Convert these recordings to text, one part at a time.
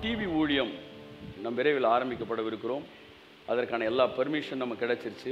TV ஊழியம் நம் விரைவில் ஆரம்பிக்கப்படவிருக்கிறோம் அதற்கான எல்லா பெர்மிஷன் நமக்கு கிடைச்சிருச்சு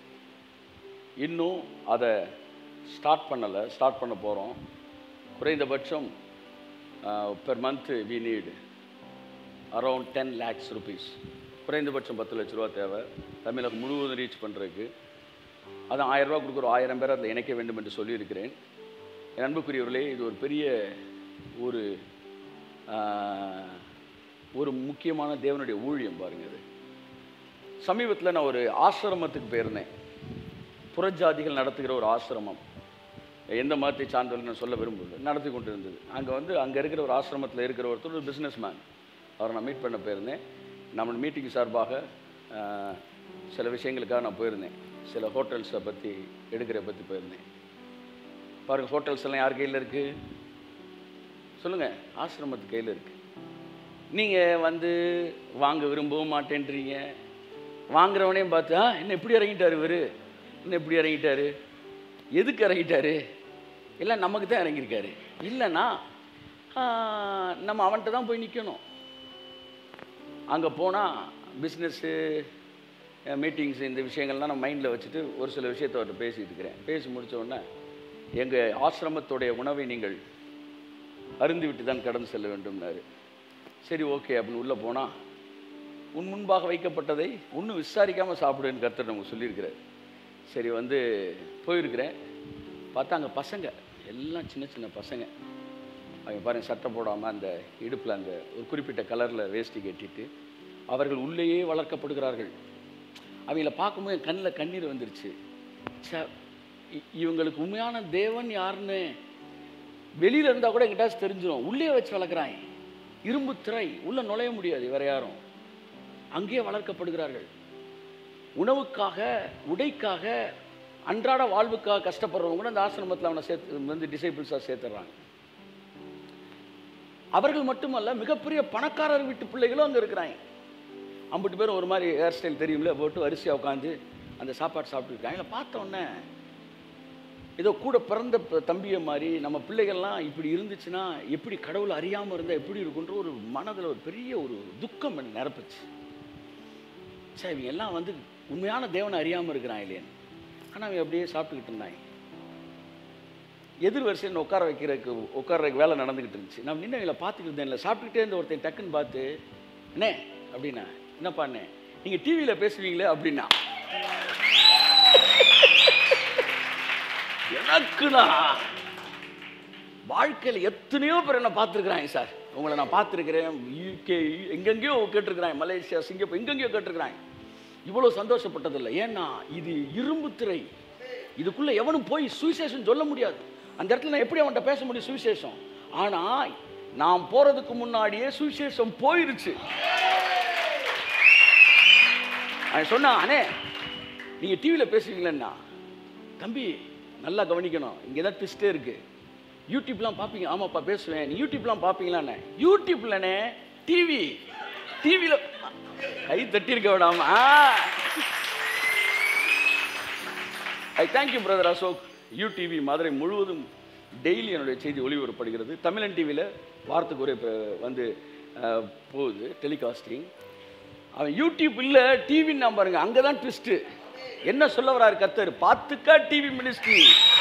இன்னும் அதை ஸ்டார்ட் பண்ணலை ஸ்டார்ட் பண்ண போகிறோம் குறைந்தபட்சம் per month we need around ten lakhs rupees குறைந்தபட்சம் பத்து லட்ச ரூபா தேவை தமிழகம் முழுவதும் ரீச் பண்ணுறதுக்கு அதான் ஆயிரம் ரூபா கொடுக்குற ஆயிரம் பேர் அதில் இணைக்க வேண்டும் என்று சொல்லியிருக்கிறேன் என் அன்புக்குரியவர்களே இது ஒரு பெரிய ஒரு ஆஹ், ஒரு முக்கியமான தேவனுடைய ஊழியம் பாருங்க இது சமீபத்தில் நான் ஒரு ஆசிரமத்துக்கு போயிருந்தேன் புறஜாதிகள் நடத்துகிற ஒரு ஆசிரமம் எந்த மதத்தை சார்ந்தவர்கள் நான் சொல்ல விரும்பல நடத்தி கொண்டு இருந்தது அங்கே வந்து அங்கே இருக்கிற ஒரு ஆசிரமத்தில் இருக்கிற ஒருத்தர் ஒரு பிஸ்னஸ் மேன் அவரை நான் மீட் பண்ண போயிருந்தேன் நம்ம மீட்டிங் சார்பாக ஆஹ், சில விஷயங்களுக்காக நான் போயிருந்தேன் சில ஹோட்டல்ஸை பற்றி எடுக்கிற பற்றி போயிருந்தேன் பாருங்கள் ஹோட்டல்ஸ் எல்லாம் யார் கையில் இருக்குது சொல்லுங்கள் ஆசிரமத்து கையில் இருக்குது நீங்கள் வந்து வாங்க விரும்பவும் மாட்டேன்றீங்க வாங்குறவனையும் பார்த்து ஆ என்ன இப்படி இறங்கிட்டாரு இவர் என்ன இப்படி இறங்கிட்டாரு எதுக்கு இறங்கிட்டாரு இல்லை நமக்கு தான் இறங்கியிருக்காரு இல்லைன்னா ஆ, நம்ம அவன்கிட்ட தான் போய் நிற்கணும் அங்கே போனால் பிஸ்னஸ்ஸு மீட்டிங்ஸ் இந்த விஷயங்கள்லாம் நான் மைண்டில் வச்சுட்டு ஒரு சில விஷயத்தை அவர்கிட்ட பேசிட்டு இருக்கிறேன் பேசி முடிச்ச உடனே எங்கள் ஆசிரமத்துடைய உணவை நீங்கள் அருந்திவிட்டு தான் கடந்து செல்ல வேண்டும்னாரு சரி ஓகே அப்படின்னு உள்ளே போனால் உன் முன்பாக வைக்கப்பட்டதை இன்னும் விசாரிக்காமல் சாப்பிடுன்னு கருத்து நமக்கு சொல்லியிருக்கிறார் சரி வந்து போயிருக்கிறேன் பார்த்தா அங்கே பசங்க எல்லாம் சின்ன சின்ன பசங்க அவங்க பாருங்க சட்டை போடாமல் அந்த இடுப்பில் அந்த ஒரு குறிப்பிட்ட கலரில் வேஷ்டி கட்டிட்டு அவர்கள் உள்ளேயே வளர்க்கப்படுகிறார்கள் அவங்கள பார்க்கும்போது என் கண்ணில் கண்ணீர் வந்துருச்சு ச்சே, இ- இவங்களுக்கு உண்மையான தேவன் யாருன்னு வெளியில் இருந்தால் கூட எங்கிட்டாச்சும் தெரிஞ்சிடும் உள்ளே வச்சு வளர்க்குறாங்க இரும்பு திரை உள்ளே நுழைய முடியாது வேற யாரும் அங்கேயே வளர்க்கப்படுகிறார்கள் உணவுக்காக உடைக்காக அன்றாட வாழ்வுக்காக கஷ்டப்படுறவங்க கூட அந்த ஆசிரமத்தில் அவனை சேர்த்து வந்து டிசைபிள்ஸாக சேர்த்துறாங்க அவர்கள் மட்டுமல்ல மிகப்பெரிய பணக்காரர் வீட்டு பிள்ளைகளும் அங்கே இருக்கிறாங்க அம்பட்டு பேரும் ஒரு மாதிரி ஹேர் ஸ்டைல் தெரியும்ல போட்டு வரிசையாக உட்காந்து அந்த சாப்பாடு சாப்பிட்டுருக்காங்க இதை பார்த்த உடனே ஏதோ கூட பிறந்த ப- தம்பியை மாதிரி நம்ம பிள்ளைகள்லாம் இப்படி இருந்துச்சுன்னா எப்படி கடவுளை அறியாமல் இருந்தால் எப்படி இருக்குன்ற ஒரு மனதில் ஒரு பெரிய ஒரு துக்கம் என்னை நிரப்புச்சு சரி இவங்க எல்லாம் வந்து உண்மையான தேவனை அறியாமல் இருக்கிறான் இல்லையேன்னு ஆனால் அவங்க அப்படியே சாப்பிட்டுக்கிட்டு இருந்தாங்க எதிர் வரிசையில் உட்கார வைக்கிறதுக்கு உட்கார்றதுக்கு வேலை நடந்துக்கிட்டு இருந்துச்சு நான் நின்று இவங்களை பார்த்துக்கிட்டு இருந்தேன் இல்லை சாப்பிட்டுக்கிட்டே இருந்த ஒருத்தன் டக்குன்னு பார்த்து அண்ணே அப்படின்னா என்னப்பா அண்ணே நீங்கள் டிவியில் பேசுவீங்களே அப்படின்னா எனக்குண்ணா வாழ்க்கையில் எத்தனையோ பேர் என்ன பார்த்துருக்குறாங்க சார் உங்களை நான் பார்த்துருக்கிறேன் யூகே எங்கெங்கேயோ கேட்டிருக்கிறாங்க மலேசியா சிங்கப்பூர் எங்கெங்கேயோ கேட்டிருக்கிறாங்க இவ்வளோ சந்தோஷப்பட்டதில்லை ஏன்னா இது இரும்பு திரை இதுக்குள்ளே எவனும் போய் சுவிசேஷம் சொல்ல முடியாது அந்த இடத்துல நான் எப்படி அவன்கிட்ட பேச முடியும் சுவிசேஷம் ஆனால் நான் போகிறதுக்கு முன்னாடியே சுவிசேஷம் போயிருச்சு அவன் சொன்னான் அண்ணே நீங்கள் டிவியில் பேசுவீங்களேன்னா தம்பி நல்லா கவனிக்கணும் இங்கே தான் ட்விஸ்டே இருக்கு யூடியூப்லாம் பார்ப்பீங்க ஆமாப்பா பேசுவேன் நீ யூடியூப்லாம் பார்ப்பீங்களாண்ணே யூடியூப்லண்ணே டிவி டிவியில் கை தட்டியிருக்க விடாம I thank you brother Ashok UTV Madurai முழுவதும் டெய்லி என்னுடைய செய்தி ஒளிபரப்படுகிறது தமிழன் டிவியில் வாரத்துக்கு ஒரு ப- வந்து அஹ், போகுது டெலிகாஸ்டிங் அவன் யூடியூப் இல்லை டிவின்னு நான் பாருங்க அங்கே தான் ட்விஸ்ட்டு என்ன சொல்ல வராரு கத்தர் பார்த்துக்கா டிவி மினிஸ்ட்ரி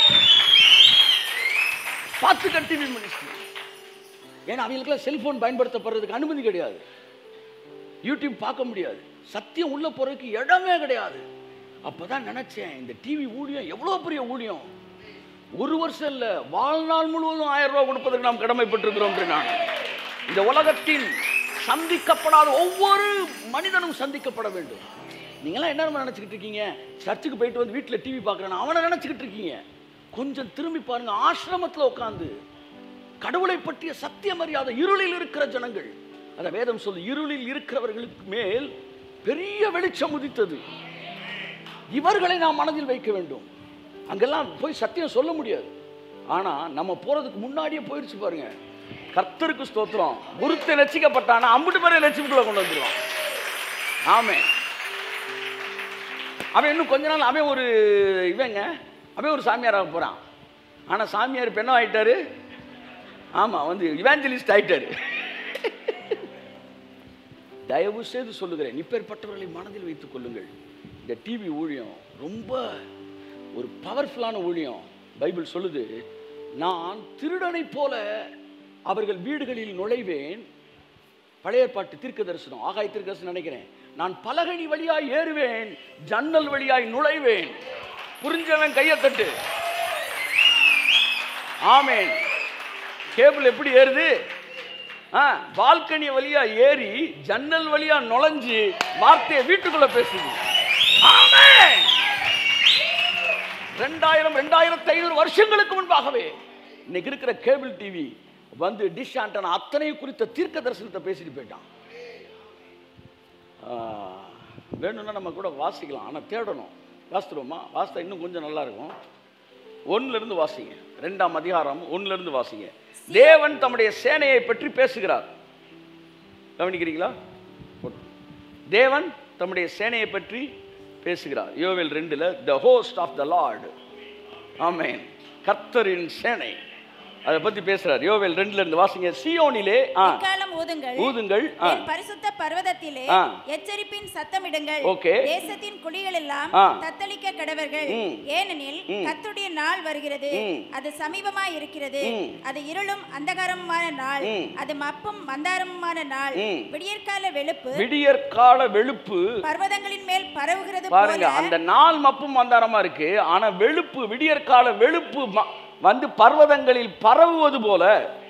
பார்த்துக்கா டிவி மினிஸ்ட்ரி ஏன்னா அவங்களுக்குலாம் செல்போன் பயன்படுத்தப்படுறதுக்கு அனுமதி கிடையாது யூடியூப் பார்க்க முடியாது சத்தியம் உள்ள போறதுக்கு இடமே கிடையாது அப்பதான் நினைச்சேன் இந்த டிவி ஊழியம் எவ்வளோ பெரிய ஊழியம் ஒரு வருஷம் இல்ல வாழ்நாள் முழுவதும் ஆயிரம் ரூபாய் கொடுப்பதற்கு நாம் கடமைப்பட்டிருக்கிறோம் என்று நான் இந்த உலகத்தில் சந்திக்கப்படாத ஒவ்வொரு மனிதனும் சந்திக்கப்பட வேண்டும் நீங்களாம் என்ன நினைச்சுக்கிட்டு இருக்கீங்க சர்ச்சுக்கு போயிட்டு வந்து வீட்டில் டிவி பார்க்குறேன் அவனை நினைச்சுக்கிட்டு இருக்கீங்க கொஞ்சம் திரும்பி பாருங்க ஆசிரமத்தில் உட்காந்து கடவுளை பற்றிய சத்தியம் அறியாத இருளில் இருக்கிற ஜனங்கள் அந்த வேதம் சொல்லு இருளில் இருக்கிறவர்களுக்கு மேல் பெரிய வெளிச்சம் உதித்தது இவர்களை நாம் மனதில் வைக்க வேண்டும் அங்கெல்லாம் போய் சத்தியம் சொல்ல முடியாது ஆனா நம்ம போறதுக்கு முன்னாடியே போயிடுச்சு பாருங்க கர்த்தருக்கு ஸ்தோத்திரம் குருத்தை ரசிக்கப்பட்டானா அம்புட்டு பேரை ரசிப்புக்குள்ள கொண்டு வந்துருவான் ஆமே அவன் இன்னும் கொஞ்ச நாள் அவன் ஒரு இவங்க அவன் ஒரு சாமியாராக போறான் ஆனா சாமியார் இப்ப என்ன ஆயிட்டாரு ஆமா வந்து இவாஞ்சலிஸ்ட் ஆயிட்டாரு தயவு செய்து சொல்லுகிறேன் இப்பேற்பட்டவர்களை மனதில் வைத்துக் கொள்ளுங்கள் இந்த டிவி ஊழியம் ரொம்ப ஒரு பவர்ஃபுல்லான ஊழியம் பைபிள் சொல்லுது நான் திருடனைப் போல அவர்கள் வீடுகளில் நுழைவேன் பழைய ஏற்பாட்டு தீர்க்க தரிசனம் ஆகாய தீர்க்க தரிசனம் நினைக்கிறேன் நான் பலகனி வழியாய் ஏறுவேன் ஜன்னல் வழியாய் நுழைவேன் புரிஞ்சவன் கையை தட்டு ஆமென் கேபிள் எப்படி ஏறுது ஆ பால்கனி வழியா ஏறி ஜன்னல் வழியா நுழைஞ்சு வார்த்தையை வீட்டுக்குள்ள பேசுது ஆமென் ரெண்டாயிரம் ரெண்டாயிரத்தி ஐநூறு வருஷங்களுக்கு முன்பாகவே இன்னைக்கு இருக்கிற கேபிள் டிவி வந்து டிஷ் ஆண்டனா அத்தனை குறித்த தீர்க்க தரிசனத்தை பேசிட்டு போயிட்டான் ஆ, வேணும்னா நம்ம கூட வாசிக்கலாம் ஆனால் தேடணும் வாசித்துருவோமா வாசித்தா இன்னும் கொஞ்சம் நல்லா இருக்கும் ஒண்ணுல இருந்து வாசிங்க ரெண்டாம் அதிகாரம் ஒண்ணுல இருந்து வாசிங்க தேவன் தம்முடைய சேனையை பற்றி பேசுகிறார் கவனிக்கிறீங்களா போட்டு. தேவன் தம்முடைய சேனையை பற்றி பேசுகிறார் யோவேல் ரெண்டுல the host of the Lord ஆமென் கர்த்தரின் சேனை அதை பத்தி பேசுறார் யோவேல் ரெண்டுல இருந்து வாசிங்க சியோனிலே ஆ எக்காலம் ஊதுங்கள் ஊதுங்கள் ஆ என் பரிசுத்த பர்வதத்திலே ஆ. எச்சரிப்பின் சத்தமிடுங்கள் ஓகே. தேசத்தின் குடிகள் எல்லாம் ஆ. தத்தளிக்க கடவர்கள் ம். ஏனெனில் கர்த்தருடைய நாள் வருகிறது ம். அது சமீபமாய் இருக்கிறது ம். அது இருளும் அந்தகாரமுமான நாள் ம். அது மப்பும் மந்தாரமுமான நாள் ம். விடியற்கால வெளுப்பு விடியற் கால வெளுப்பு பர்வதங்களின் மேல் பரவுகிறது பாருங்க போல அந்த நாள் மப்பும் மந்தாரமா இருக்கு ஆனா வெளுப்பு விடியற்கால வெளுப்பு ம- வந்து பர்வதங்களில் பரவுவது போல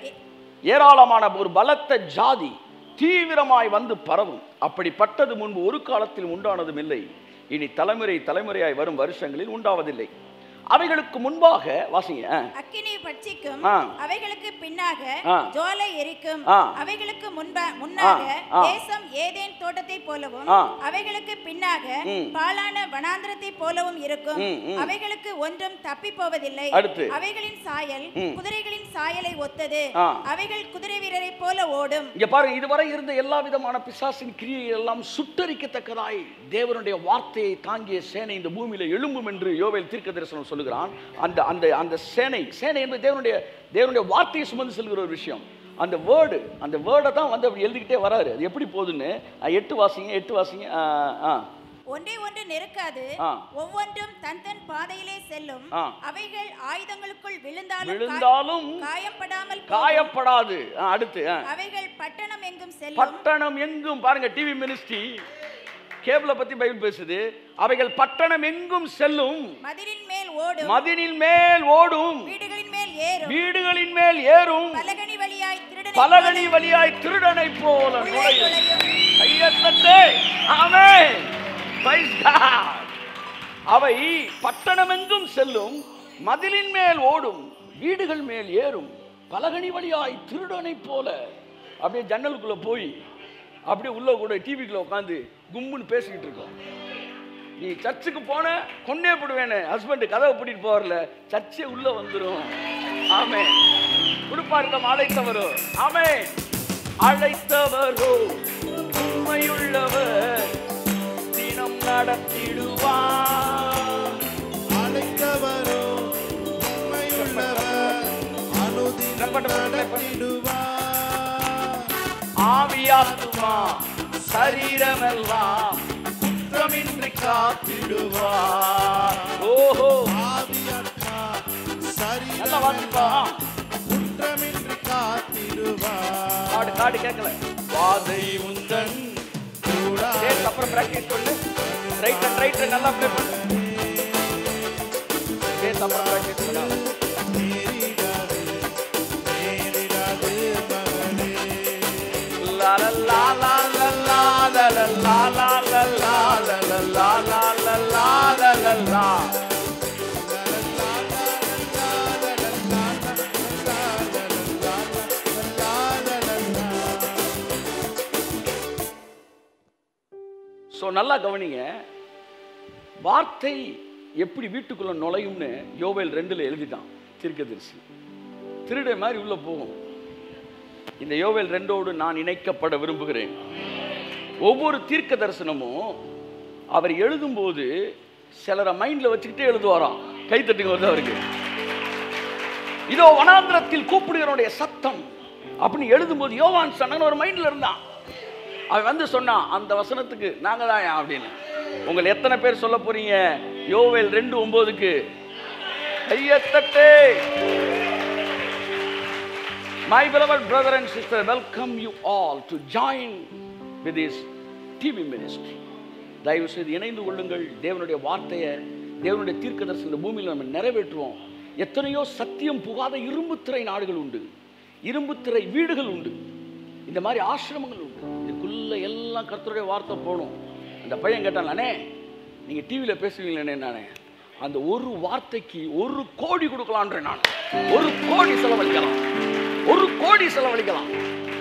ஏராளமான ஒரு பலத்த ஜாதி தீவிரமாய் வந்து பரவும் அப்படிப்பட்டது முன்பு ஒரு காலத்தில் உண்டானதும் இல்லை இனி தலைமுறை தலைமுறையாய் வரும் வருஷங்களில் உண்டாவதில்லை அவைகளுக்கு முன்பாக வாசிங்க ஆ. அக்கினி பட்சிக்கும் ஆ. அவைகளுக்கு பின்னாக ஆ. ஜோலை எரிக்கும் ஆ. அவைகளுக்கு முன்பா முன்னாக ஆ. தேசம் ஏதேன் தோட்டத்தை போலவும் ஆ. அவைகளுக்கு பின்னாக ம். பாலான வனாந்திரத்தை போலவும் இருக்கும் ம், ம். அவைகளுக்கு ஒன்றும் தப்பி போவதில்லை அடுத்து. அவைகளின் சாயல் ம். குதிரைகளின் சாயலை ஒத்தது ஆ. அவைகள் குதிரை வீரரை போல ஓடும் இங்க பாருங்க இதுவரை இருந்த எல்லா விதமான பிசாசின் கிரியை எல்லாம் சுட்டரிக்கத்தக்கதாய் தேவனுடைய வார்த்தையை தாங்கிய சேனை இந்த பூமியில எழும்பும் என்று யோவேல் தீர்க்க தரிசனம் சொல்லுகிறான் அந்த அந்த அந்த சேனை சேனை என்பது தேவனுடைய தேவனுடைய வார்த்தையை சுமந்து செல்கிற ஒரு விஷயம் அந்த வேர்டு அந்த வேர்டை தான் வந்து அப்படி எழுதிக்கிட்டே வராரு அது எப்படி போகுதுன்னு அஹ், எட்டு வாசிங்க எட்டு வாசிங்க ஆ, ஆ ஒன்றே ஒன்று நெருக்காது ஆ. ஒவ்வொன்றும் தன் தன் பாதையிலே செல்லும் ஆ. அவைகள் ஆயுதங்களுக்குள் விழுந்தாலும் கா- விழுந்தாலும் காயப்படாமல் போகும். காயப்படாது ஆ, அடுத்து ஆ. அவைகள் பட்டணம் எங்கும் செல்லும் பட்டணம் எங்கும் பாருங்க டிவி மினிஸ்ட்ரி கேபிளை பத்தி பைபிள் பேசுது அவைகள் பட்டணம் எங்கும் செல்லும் மதிலின் மேல் ஓடும் மதினின் மேல் ஓடும் வீடுகளின் மேல் ஏறும் வீடுகளின் மேல் ஏறும் பலகனி வழியாய் திருடனை பலகனி வழியாய் திருடனை போல போல உள்ளே நுழையும் நுழையும். கையத்தட்டே ஆமென் Praise God. அவை பட்டணமெங்கும் செல்லும் மதிலின் மேல் ஓடும் வீடுகள் மேல் ஏறும் பலகனி வழியாய் திருடனை போல அப்படியே ஜன்னலுக்குள்ள போய் அப்படியே உள்ள கூட டிவிக்குள்ள உட்காந்து கும்முன்னு பேசிக்கிட்டு இருக்கோம் நீ சர்ச்சுக்கு போன கொன்னே போடுவேன்னு ஹஸ்பண்ட் கதவை பூட்டிட்டு போறல சர்ச்சே உள்ள வந்துரும் ஆமே கொடுப்பார் நம்ம அழைத்தவரோ ஆமே அழைத்தவரோ உண்மையுள்ளவர் தினம் நடத்திடுவார் அழைத்தவரோ உண்மையுள்ளவர் அனுதினம் நம்பட்ட பக்கத்துல நடத்திடுவார் ஆவியாத்துமா சரீரமெல்லாம் குற்றமின்றி காத்திடுவார் ஓஹோ ஆவியாத்மா நல்லா வாசிப்பா சரீரம் குற்றமின்றி காத்திடுவார் காடு காடு கேட்கல வாதை உந்தன் கூடா டேஸ் அப்புறம் பிராக்டிஸ் பண்ணு ரைட் அண்ட் ரைட் நல்லா ப்ளே பண்ணு டேஸ் அப்புறம் பிராக்டிஸ் பண்ணு நேரிடாது நேரிடாது மகளே லா லா லா லா லா லா லா லா லா லா லா லா லா லா லா லா லா லா லா ஸோ நல்லா கவனிங்க வார்த்தை எப்படி வீட்டுக்குள்ள நுழையும்னு யோவேல் ரெண்டுல எழுதிட்டான் தீர்க்கதரிசி திருட மாதிரி உள்ள போகும் இந்த யோவேல் ரெண்டோடு நான் இணைக்கப்பட விரும்புகிறேன் ஒவ்வொரு தீர்க்க தரிசனமும் அவர் எழுதும்போது சிலரை மைண்ட்ல வச்சுக்கிட்டே எழுதுவாராம் கை தட்டுங்க வருது அவருக்கு இதோ வனாந்திரத்தில் கூப்பிடுகிறவனுடைய சத்தம் அப்படின்னு எழுதும்போது யோவான் சன்னன் ஒரு மைண்ட்ல இருந்தான் அவன் வந்து சொன்னான் அந்த வசனத்துக்கு நாங்க தான் அப்படின்னு உங்களை எத்தனை பேர் சொல்ல போறீங்க யோவேல் ரெண்டு ஒன்பதுக்கு கையத்தட்டே My beloved brother and sister, welcome you all to join with this TV ministry. தயவு செய்து இணைந்து கொள்ளுங்கள் தேவனுடைய வார்த்தையை தேவனுடைய தீர்க்கதரிசி இந்த பூமியில் நம்ம நிறைவேற்றுவோம் எத்தனையோ சத்தியம் புகாத இரும்புத்திரை நாடுகள் உண்டு இரும்புத்திரை வீடுகள் உண்டு இந்த மாதிரி ஆசிரமங்கள் உண்டு இதுக்குள்ள எல்லாம் கர்த்தருடைய வார்த்தை போகணும் அந்த பையன் கேட்டான் அண்ணே நீங்க டிவியில் பேசுவீங்களே நானே அந்த ஒரு வார்த்தைக்கு ஒரு கோடி கொடுக்கலான்றேன் நான் ஒரு கோடி செலவழிக்கலாம் ஒரு கோடி செலவழிக்கலாம்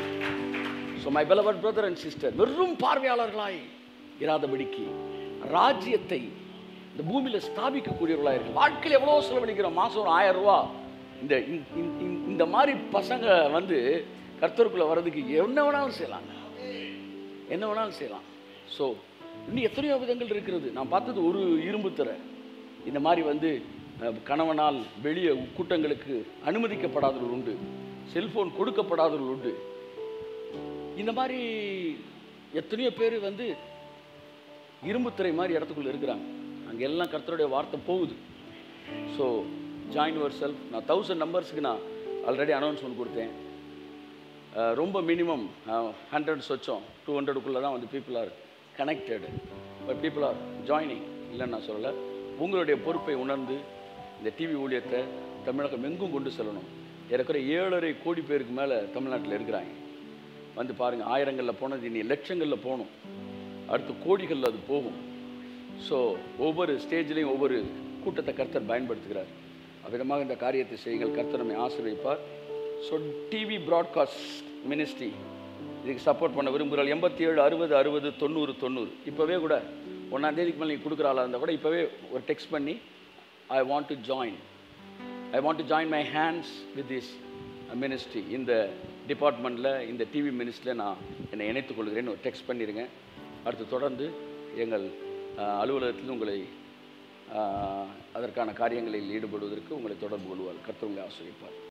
so my beloved brother and sister வெறும் பார்வையாளர்களாய் இராதபடிக்கு ராஜ்யத்தை இந்த பூமியில் ஸ்தாபிக்கக்கூடியவர்களாக இருக்கு வாழ்க்கையில் எவ்வளோ செலவழிக்கிறோம் மாதம் ஒரு ஆயிரம் ரூபா இந்த இந்த- இந்த- இந்த மாதிரி பசங்க வந்து கர்த்தருக்குள்ளே வர்றதுக்கு என்ன வேணாலும் செய்யலாங்க என்ன வேணாலும் செய்யலாம் ஸோ இன்னும் எத்தனையோ விதங்கள் இருக்கிறது நான் பார்த்தது ஒரு இரும்பு திரை இந்த மாதிரி வந்து அஹ், கணவனால் வெளியே கூட்டங்களுக்கு அனுமதிக்கப்படாதவர்கள் உண்டு செல்போன் கொடுக்கப்படாதவர்கள் உண்டு இந்த மாதிரி எத்தனையோ பேர் வந்து இரும்புத்திரை மாதிரி இடத்துக்குள்ள இருக்கிறாங்க அங்கே எல்லாம் கர்த்தருடைய வார்த்தை போகுது ஸோ ஜாயின் யுவர் செல்ஃப் நான் தௌசண்ட் நம்பர்ஸ்க்கு நான் ஆல்ரெடி அனௌன்ஸ்மெண்ட் கொடுத்தேன் அஹ், ரொம்ப மினிமம் ஹண்ட்ரட்ஸ் வச்சோம் டூ ஹண்ட்ரடுக்குள்ளே தான் வந்து people are connected but people are joining இல்லைன்னு நான் சொல்லலை உங்களுடைய பொறுப்பை உணர்ந்து இந்த டிவி ஊழியத்தை தமிழகம் எங்கும் கொண்டு செல்லணும் ஏறக்குறைய ஏழரை கோடி பேருக்கு மேலே தமிழ்நாட்டில் இருக்கிறாங்க வந்து பாருங்கள் ஆயிரங்களில் போனது இனி லட்சங்களில் போகணும் அடுத்து கோடிகளில் அது போகும் ஸோ ஒவ்வொரு ஸ்டேஜ்லேயும் ஒவ்வொரு கூட்டத்தை கர்த்தர் பயன்படுத்துகிறார் அவ்விதமாக இந்த காரியத்தை செய்யுங்கள் கர்த்தர் நம்மை ஆசீர்வதிப்பார் ஸோ டிவி ப்ராட்காஸ்ட் மினிஸ்ட்ரி இதுக்கு சப்போர்ட் பண்ண விரும்புகிறாள் எண்பத்தி ஏழு அறுபது அறுபது தொண்ணூறு தொண்ணூறு இப்போவே கூட ஒன்றாம் தேதிக்கு மேலே நீங்கள் கொடுக்குற ஆளாக இருந்தால் கூட இப்போவே ஒரு டெக்ஸ்ட் பண்ணி I want to join I want to join my hands with this ministry இந்த டிபார்ட்மெண்ட்டில் இந்த டிவி மினிஸ்ட்ரியில் நான் என்னை இணைத்துக் கொள்கிறேன்னு ஒரு டெக்ஸ்ட் பண்ணிடுங்க அடுத்து தொடர்ந்து எங்கள் அஹ், அலுவலகத்தில் உங்களை அஹ், அதற்கான காரியங்களில் ஈடுபடுவதற்கு உங்களை தொடர்பு கொள்வார் கர்த்தர் உங்களை ஆசிரியப்பார்